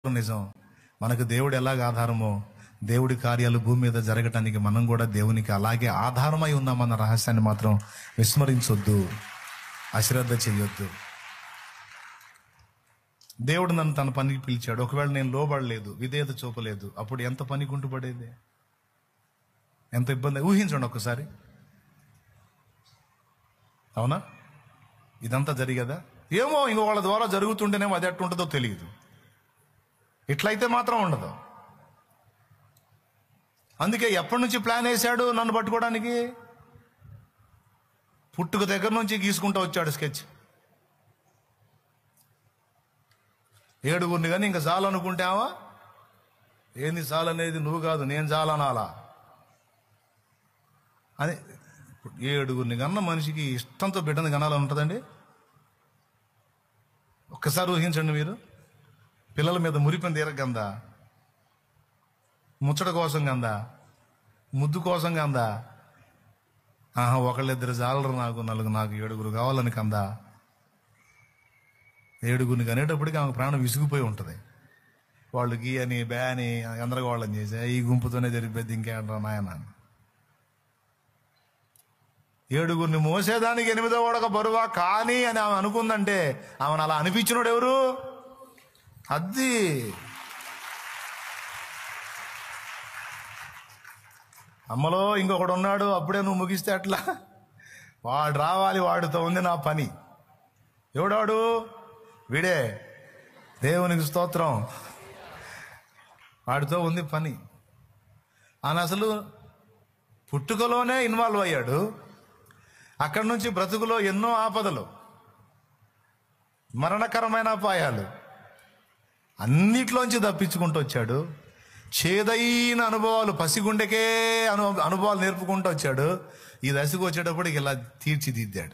నిజం మనకు దేవుడు ఎలాగ ఆధారమో దేవుడి కార్యాలు భూమి మీద జరగటానికి మనం కూడా దేవునికి అలాగే ఆధారమై ఉన్నామన్న రహస్యాన్ని మాత్రం విస్మరించొద్దు అశ్రద్ధ చెయ్యొద్దు దేవుడు నన్ను తన పనికి పిలిచాడు ఒకవేళ నేను లోబడలేదు విధేయత చూపలేదు అప్పుడు ఎంత పని కుంటుపడేది ఎంత ఇబ్బంది ఊహించండి ఒక్కసారి అవునా ఇదంతా జరిగదా ఏమో ఇంకో వాళ్ళ ద్వారా జరుగుతుంటేనేమో అది ఎట్టుంటుందో తెలియదు ఇట్లయితే మాత్రం ఉండదు అందుకే ఎప్పటి నుంచి ప్లాన్ వేశాడు నన్ను పట్టుకోవడానికి పుట్టుక దగ్గర నుంచి గీసుకుంటూ వచ్చాడు స్కెచ్ ఏడుగురిని కానీ ఇంకా చాలనుకుంటావా ఏంది చాలనేది నువ్వు కాదు నేను చాలనాలా అని ఏడుగురిని కన్న మనిషికి ఇష్టంతో బిడ్డని కనాలని ఉంటుందండి ఒక్కసారి ఊహించండి మీరు పిల్లల మీద మురిపని తీరగందా ముచ్చట కోసం కందా ముద్దు కోసం కందా ఆహా ఒకళ్ళిద్దరు జాలరు నాకు నలుగురు నాకు ఏడుగురు కావాలని కందా ఏడుగురిని కనేటప్పటికి ఆమె ప్రాణం విసిగిపోయి ఉంటుంది వాళ్ళు గీ అని బ్యా అని గందరగోళం చేసి ఈ గుంపుతోనే జరిగిపోద్ది ఇంకేంట్రా నాయన అని. ఏడుగురిని మోసేదానికి ఎనిమిదో వాడక బరువా కానీ అని ఆమె అనుకుందంటే ఆమెను అలా అనిపించినోడు ఎవరు అది అమ్మలో ఇంకొకడు ఉన్నాడు అప్పుడే నువ్వు ముగిస్తే అట్లా వాడు రావాలి వాడితో ఉంది నా పని ఎవడాడు వీడే దేవునికి స్తోత్రం వాడితో ఉంది పని ఆయన అసలు పుట్టుకలోనే ఇన్వాల్వ్ అయ్యాడు అక్కడి నుంచి బ్రతుకులో ఎన్నో ఆపదలు మరణకరమైన అపాయాలు అన్నిట్లోంచి తప్పించుకుంటూ వచ్చాడు చేదైన అనుభవాలు పసిగుండెకే అను అనుభవాలు నేర్పుకుంటూ వచ్చాడు ఈ దశకు వచ్చేటప్పటికి ఇలా తీర్చిదిద్దాడు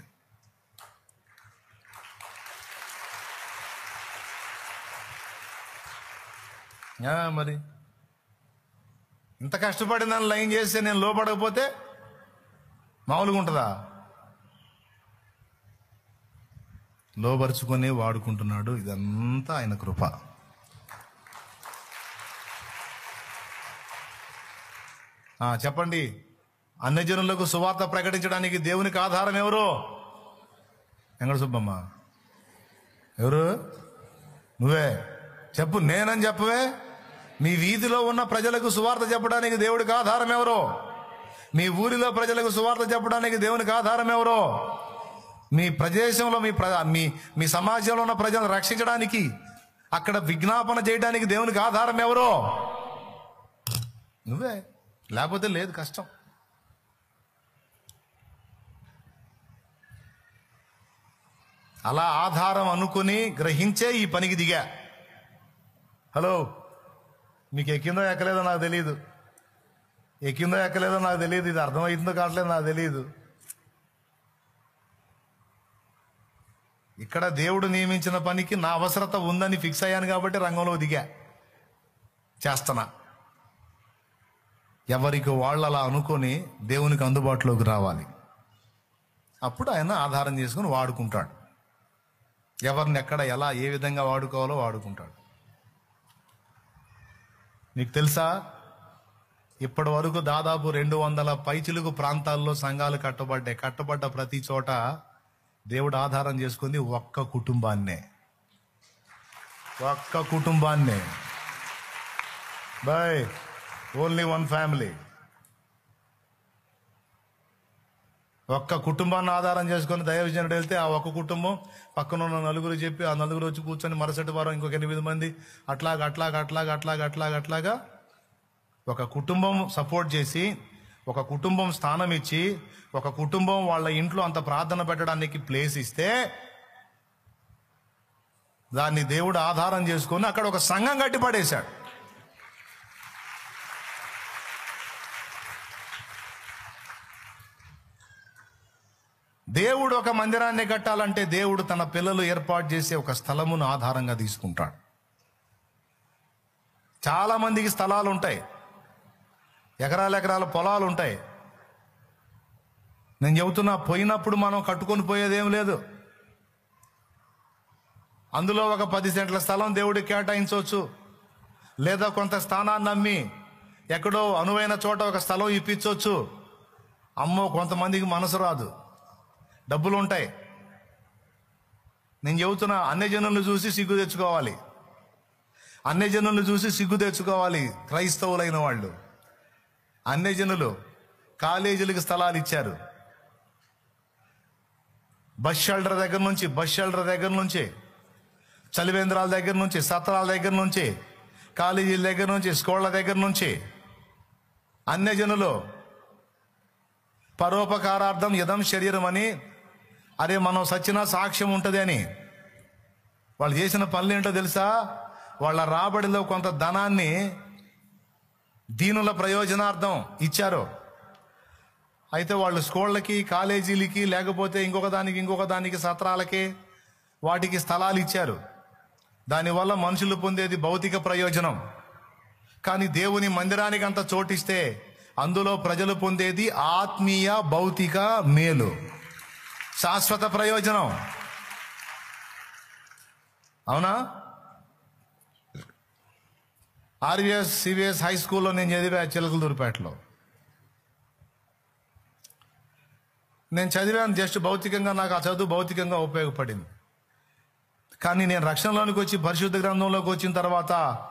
ఆ, మరి ఇంత కష్టపడి నన్ను లైన్ చేస్తే నేను లోపడకపోతే మామూలుగా ఉంటుందా లోపరుచుకొని వాడుకుంటున్నాడు ఇదంతా ఆయన కృప ఆ, చెప్పండి అన్యజనులకు సువార్త ప్రకటించడానికి దేవునికి ఆధారం ఎవరు వెంకట సుబ్బమ్మ ఎవరు నువ్వే చెప్పు నేనని చెప్పవే మీ వీధిలో ఉన్న ప్రజలకు సువార్త చెప్పడానికి దేవుడికి ఆధారం ఎవరో మీ ఊరిలో ప్రజలకు సువార్త చెప్పడానికి దేవునికి ఆధారం ఎవరో మీ ప్రదేశంలో మీ ప్ర మీ మీ సమాజంలో ఉన్న ప్రజలను రక్షించడానికి అక్కడ విజ్ఞాపన చేయడానికి దేవునికి ఆధారం ఎవరో నువ్వే లేకపోతే లేదు కష్టం అలా ఆధారం అనుకుని గ్రహించే ఈ పనికి దిగా హలో మీకు ఎక్కిందో ఎక్కలేదో నాకు తెలియదు ఎక్కిందో ఎక్కలేదో నాకు తెలియదు ఇది అర్థమవుతుందో కావట్లేదో నాకు తెలియదు ఇక్కడ దేవుడు నియమించిన పనికి నా అవసరత ఉందని ఫిక్స్ అయ్యాను కాబట్టి రంగంలో దిగా చేస్తున్నా ఎవరికి వాళ్ళు అలా అనుకొని దేవునికి అందుబాటులోకి రావాలి అప్పుడు ఆయన ఆధారం చేసుకుని వాడుకుంటాడు ఎవరిని ఎక్కడ ఎలా ఏ విధంగా వాడుకోవాలో వాడుకుంటాడు నీకు తెలుసా ఇప్పటి వరకు దాదాపు రెండు వందల పైచిలుగు ప్రాంతాల్లో సంఘాలు కట్టబడ్డాయి కట్టబడ్డ ప్రతి చోట దేవుడు ఆధారం చేసుకుంది ఒక్క కుటుంబాన్నే ఒక్క కుటుంబాన్నే బై ఓన్లీ వన్ ఫ్యామిలీ ఒక్క కుటుంబాన్ని ఆధారం చేసుకొని దైవజనుడు వెళ్తే ఆ ఒక్క కుటుంబం పక్కన ఉన్న నలుగురు చెప్పి ఆ నలుగురు వచ్చి కూర్చొని మరుసటి వారం ఇంకొక ఎనిమిది మంది అట్లాగా అట్లాగా అట్లాగా అట్లాగా అట్లాగా అట్లాగా ఒక కుటుంబం సపోర్ట్ చేసి ఒక కుటుంబం స్థానం ఇచ్చి ఒక కుటుంబం వాళ్ళ ఇంట్లో అంత ప్రార్థన పెట్టడానికి ప్లేస్ ఇస్తే దాన్ని దేవుడు ఆధారం చేసుకొని అక్కడ ఒక సంఘం కట్టి పడేశాడు దేవుడు ఒక మందిరాన్ని కట్టాలంటే దేవుడు తన పిల్లలు ఏర్పాటు చేసే ఒక స్థలమును ఆధారంగా తీసుకుంటాడు చాలా మందికి స్థలాలు ఉంటాయి ఎకరాల ఎకరాల పొలాలు ఉంటాయి నేను చెబుతున్నా పోయినప్పుడు మనం కట్టుకొని పోయేదేం లేదు అందులో ఒక పది సెంట్ల స్థలం దేవుడికి కేటాయించవచ్చు లేదా కొంత స్థానాన్ని అమ్మి ఎక్కడో అనువైన చోట ఒక స్థలం ఇప్పించవచ్చు అమ్మో కొంతమందికి మనసు రాదు డబ్బులు ఉంటాయి నేను చెబుతున్నా అన్ని జనులను చూసి సిగ్గు తెచ్చుకోవాలి అన్ని జనులను చూసి సిగ్గు తెచ్చుకోవాలి క్రైస్తవులైన వాళ్ళు అన్ని జనులు కాలేజీలకు స్థలాలు ఇచ్చారు బస్ షెల్టర్ దగ్గర నుంచి బస్ షెల్టర్ దగ్గర నుంచి చలివేంద్రాల దగ్గర నుంచి సత్రాల దగ్గర నుంచి కాలేజీల దగ్గర నుంచి స్కూళ్ళ దగ్గర నుంచి అన్య జనులు పరోపకారార్థం యదం శరీరం అని అరే మనం సచ్చిన సాక్ష్యం ఉంటుంది అని వాళ్ళు చేసిన పనులు ఏంటో తెలుసా వాళ్ళ రాబడిలో కొంత ధనాన్ని దీనుల ప్రయోజనార్థం ఇచ్చారు అయితే వాళ్ళు స్కూళ్ళకి కాలేజీలకి లేకపోతే ఇంకొక దానికి ఇంకొక దానికి సత్రాలకి వాటికి స్థలాలు ఇచ్చారు దానివల్ల మనుషులు పొందేది భౌతిక ప్రయోజనం కానీ దేవుని మందిరానికి అంత చోటిస్తే అందులో ప్రజలు పొందేది ఆత్మీయ భౌతిక మేలు శాశ్వత ప్రయోజనం అవునా ఆర్విఎస్ సివిఎస్ హై స్కూల్లో నేను చదివా చిలకలదూరుపేటలో నేను చదివాను జస్ట్ భౌతికంగా నాకు ఆ చదువు భౌతికంగా ఉపయోగపడింది కానీ నేను రక్షణలోనికి వచ్చి పరిశుద్ధ గ్రంథంలోకి వచ్చిన తర్వాత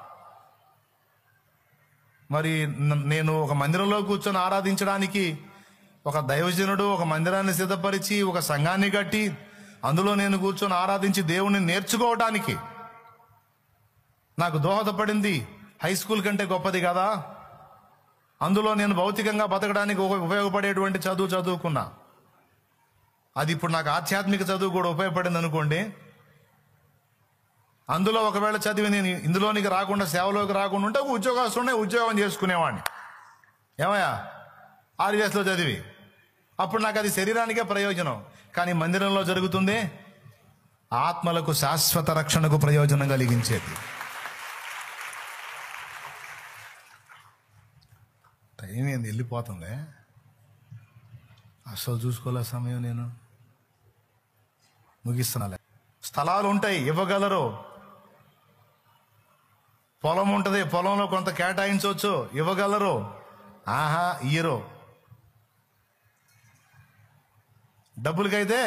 మరి న- నేను ఒక మందిరంలో కూర్చొని ఆరాధించడానికి ఒక దైవజనుడు ఒక మందిరాన్ని సిద్ధపరిచి ఒక సంఘాన్ని కట్టి అందులో నేను కూర్చొని ఆరాధించి దేవుణ్ణి నేర్చుకోవటానికి నాకు దోహదపడింది హై స్కూల్ కంటే గొప్పది కదా అందులో నేను భౌతికంగా బతకడానికి ఉప- ఉపయోగపడేటువంటి చదువు చదువుకున్నా అది ఇప్పుడు నాకు ఆధ్యాత్మిక చదువు కూడా ఉపయోగపడింది అనుకోండి అందులో ఒకవేళ చదివి నేను ఇందులోనికి రాకుండా సేవలోకి రాకుండా ఉంటే ఉద్యోగస్తుడే ఉద్యోగం చేసుకునేవాడిని ఏమయ్యా ఆర్వీఎస్లో చదివి అప్పుడు నాకు అది శరీరానికే ప్రయోజనం కానీ మందిరంలో జరుగుతుంది ఆత్మలకు శాశ్వత రక్షణకు ప్రయోజనం కలిగించేది టైం ఏంది వెళ్ళిపోతుంది అసలు చూసుకోలే సమయం నేను ముగిస్తున్నాలే స్థలాలు ఉంటాయి ఇవ్వగలరు పొలం ఉంటుంది పొలంలో కొంత కేటాయించవచ్చు ఇవ్వగలరు ఆహా ఇయ్యరు డబ్బులకైతే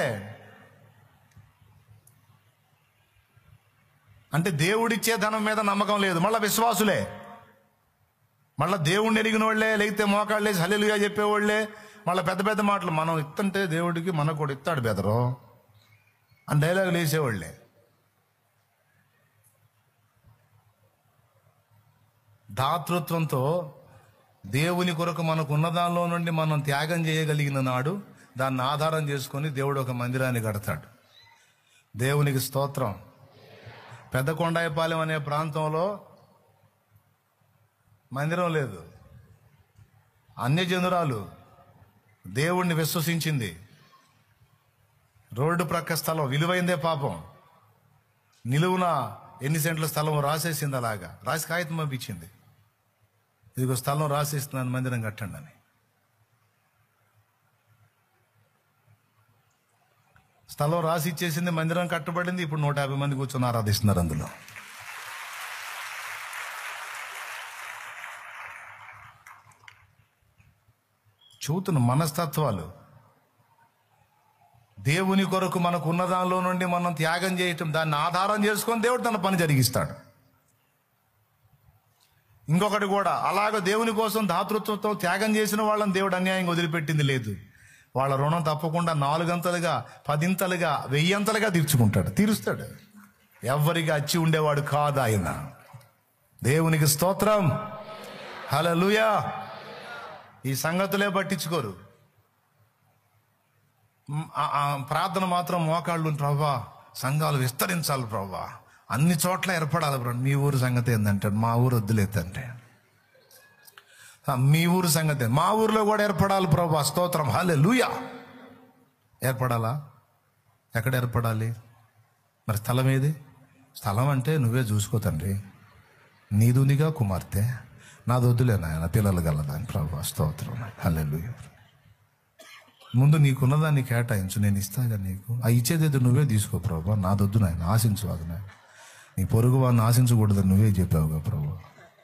అంటే దేవుడిచ్చే ధనం మీద నమ్మకం లేదు మళ్ళీ విశ్వాసులే మళ్ళీ దేవుణ్ణి ఎరిగిన వాళ్ళే లేకపోతే మోకాళ్ళేసి హల్లెలూయా చెప్పేవాళ్ళే మళ్ళీ పెద్ద పెద్ద మాటలు మనం ఇస్తుంటే దేవుడికి మనకు కూడా ఇస్తాడు బెదరు అని డైలాగులు వేసేవాళ్ళే దాతృత్వంతో దేవుని కొరకు మనకు ఉన్న దానిలో నుండి మనం త్యాగం చేయగలిగిన నాడు దాన్ని ఆధారం చేసుకొని దేవుడు ఒక మందిరాన్ని కడతాడు దేవునికి స్తోత్రం పెద్ద కొండాయపాలెం అనే ప్రాంతంలో మందిరం లేదు అన్యజనురాలు దేవుణ్ణి విశ్వసించింది రోడ్డు ప్రక్క స్థలం విలువైందే పాపం నిలువున ఎన్ని సెంట్ల స్థలం రాసేసింది అలాగా రాసి కాగితం పంపించింది ఇదిగో స్థలం రాసిస్తున్నాను మందిరం కట్టండి అని స్థలం రాసి ఇచ్చేసింది మందిరం కట్టబడింది ఇప్పుడు నూట యాభై మంది కూర్చొని ఆరాధిస్తున్నారు అందులో చూతున్న మనస్తత్వాలు దేవుని కొరకు మనకు ఉన్న దానిలో నుండి మనం త్యాగం చేయటం దాన్ని ఆధారం చేసుకొని దేవుడు తన పని జరిగిస్తాడు ఇంకొకటి కూడా అలాగ దేవుని కోసం దాతృత్వంతో త్యాగం చేసిన వాళ్ళని దేవుడు అన్యాయంగా వదిలిపెట్టింది లేదు వాళ్ళ రుణం తప్పకుండా నాలుగంతలుగా పదింతలుగా వెయ్యంతలుగా తీర్చుకుంటాడు తీరుస్తాడు ఎవరికి అచ్చి ఉండేవాడు కాదు ఆయన దేవునికి స్తోత్రం హల్లెలూయా ఈ సంగతులే పట్టించుకోరు మ్, ఆ- ఆ ప్రార్థన మాత్రం మోకాళ్ళు ప్రభా సంఘాలు విస్తరించాలి ప్రభా అన్ని చోట్ల ఏర్పడాలి ప్రభా మీ ఊరు సంగతి ఏందంటాడు మా ఊరు వద్దులేదంటే ఆ, మీ ఊరు సంగతి మా ఊర్లో కూడా ఏర్పడాలి ప్రభా స్తోత్రం హాలే లూయా ఏర్పడాలా ఎక్కడ ఏర్పడాలి మరి స్థలం ఏది స్థలం అంటే నువ్వే చూసుకో తండ్రి నీదునిగా కుమార్తె నాది వద్దులే నాయన పిల్లలు గలదాని ప్రభా స్తోత్రం హలే ముందు నీకున్నదాన్ని కేటాయించు నేను ఇస్తాగా నీకు ఆ ఇచ్చేది నువ్వే తీసుకో ప్రభా నాదొద్దు నాయన ఆశించు అది నాయన నీ పొరుగు వాడిని ఆశించకూడదని నువ్వే చెప్పావుగా ప్రభా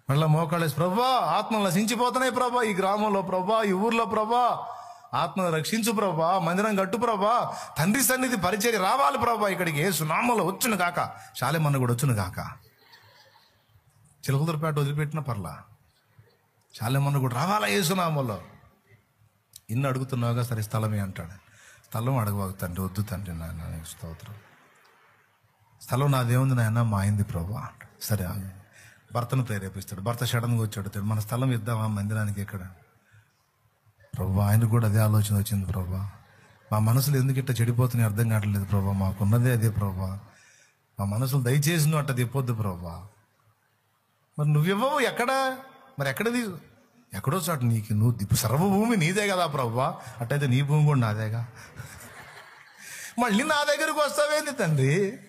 మళ్ళా మోకాళ్ళేసి ప్రభా ఆత్మలు నశించిపోతున్నాయి ప్రభా ఈ గ్రామంలో ప్రభా ఈ ఊర్లో ప్రభా ఆత్మను రక్షించు ప్రభా మందిరం కట్టు ప్రభా తండ్రి సన్నిధి పరిచర్య రావాలి ప్రభా ఇక్కడికి ఏ సునామంలో వచ్చును కాక శాలేమన్న కూడా వచ్చును కాక చిలకలూరుపేట వదిలిపెట్టిన పర్లా శాలేమన్న కూడా రావాలా ఏ సునామంలో ఇన్ని అడుగుతున్నావుగా సరే స్థలమే అంటాడు స్థలం అడగవాకు తండ్రి వద్దు తండ్రి నాయన నీకు స్తోత్రం స్థలం నాదేముంది నాయన మా అయింది ప్రభు అంటాడు సరే ఆగు. భర్తను ప్రేరేపిస్తాడు భర్త సడన్గా వచ్చి అడుగుతాడు మన స్థలం ఇద్దామా మందిరానికి ఎక్కడ ప్రభు ఆయనకు కూడా అదే ఆలోచన వచ్చింది ప్రభా మా మనసులు ఎందుకు ఇట్లా చెడిపోతున్నాయి అర్థం కావట్లేదు ప్రభా మాకున్నదే అదే ప్రభా మా మనసులు దయచేసి నువ్వు అట్ట తిప్పొద్దు ప్రభా మరి నువ్వివ్వవు ఎక్కడ మరి ఎక్కడది ఎక్కడో చోట నీకు నువ్వు దిప్పు సర్వభూమి నీదే కదా ప్రభా అట్టయితే నీ భూమి కూడా నాదేగా మళ్ళీ నా దగ్గరకు వస్తావేంది తండ్రి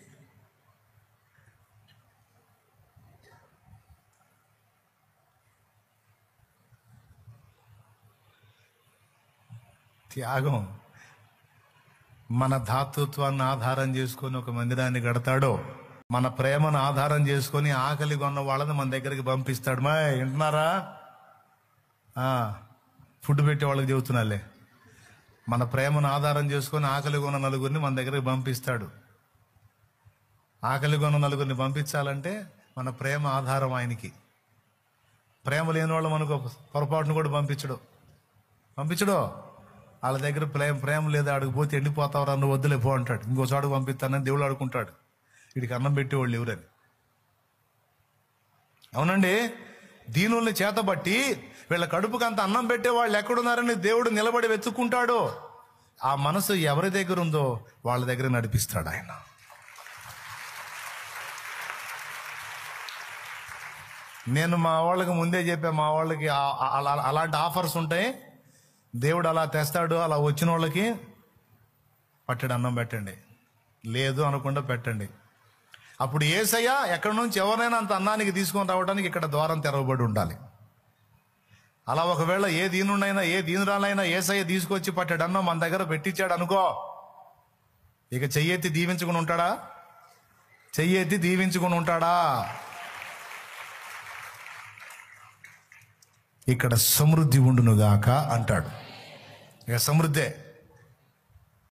త్యాగం మన ధాతృత్వాన్ని ఆధారం చేసుకొని ఒక మందిరాన్ని కడతాడో మన ప్రేమను ఆధారం చేసుకొని ఆకలి కొన్న వాళ్ళని మన దగ్గరికి పంపిస్తాడు మా వింటున్నారా ఆ, ఫుడ్ పెట్టే వాళ్ళకి చెబుతున్నాలే మన ప్రేమను ఆధారం చేసుకొని ఆకలి కొన్న నలుగురిని మన దగ్గరికి పంపిస్తాడు ఆకలి కొన్న నలుగురిని పంపించాలంటే మన ప్రేమ ఆధారం ఆయనకి ప్రేమ లేని వాళ్ళు మనకు పొరపాటును కూడా పంపించడు పంపించడు వాళ్ళ దగ్గర ప్రేమ ప్రేమ లేదా అడుగు పోతే ఎండిపోతావు అన్న వద్దులే పో అంటాడు ఇంకో చోటుకు పంపిస్తానని దేవుడు అడుకుంటాడు వీడికి అన్నం పెట్టేవాళ్ళు ఎవరని అవునండి దీనుల్ని చేతబట్టి వీళ్ళ కడుపుకి అంత అన్నం పెట్టేవాళ్ళు ఎక్కడున్నారని దేవుడు నిలబడి వెతుక్కుంటాడు ఆ మనసు ఎవరి దగ్గర ఉందో వాళ్ళ దగ్గర నడిపిస్తాడు ఆయన నేను మా వాళ్ళకి ముందే చెప్పా మా వాళ్ళకి ఆ- ఆ- అలా- అలాంటి ఆఫర్స్ ఉంటాయి దేవుడు అలా తెస్తాడు అలా వచ్చిన వాళ్ళకి పట్టడి అన్నం పెట్టండి లేదు అనకుండా పెట్టండి అప్పుడు ఏసయ్య ఎక్కడి నుంచి ఎవరైనా అంత అన్నానికి తీసుకొని రావడానికి ఇక్కడ ద్వారం తెరవబడి ఉండాలి అలా ఒకవేళ ఏ దీనుడైనా ఏ దీనురాలైనా ఏసయ్య తీసుకొచ్చి పట్టడి అన్నం మన దగ్గర పెట్టించాడు అనుకో ఇక చెయ్యెత్తి దీవించుకుని ఉంటాడా చెయ్యెత్తి దీవించుకుని ఉంటాడా ఇక్కడ సమృద్ధి ఉండునుగాక అంటాడు ఇక సమృద్ధే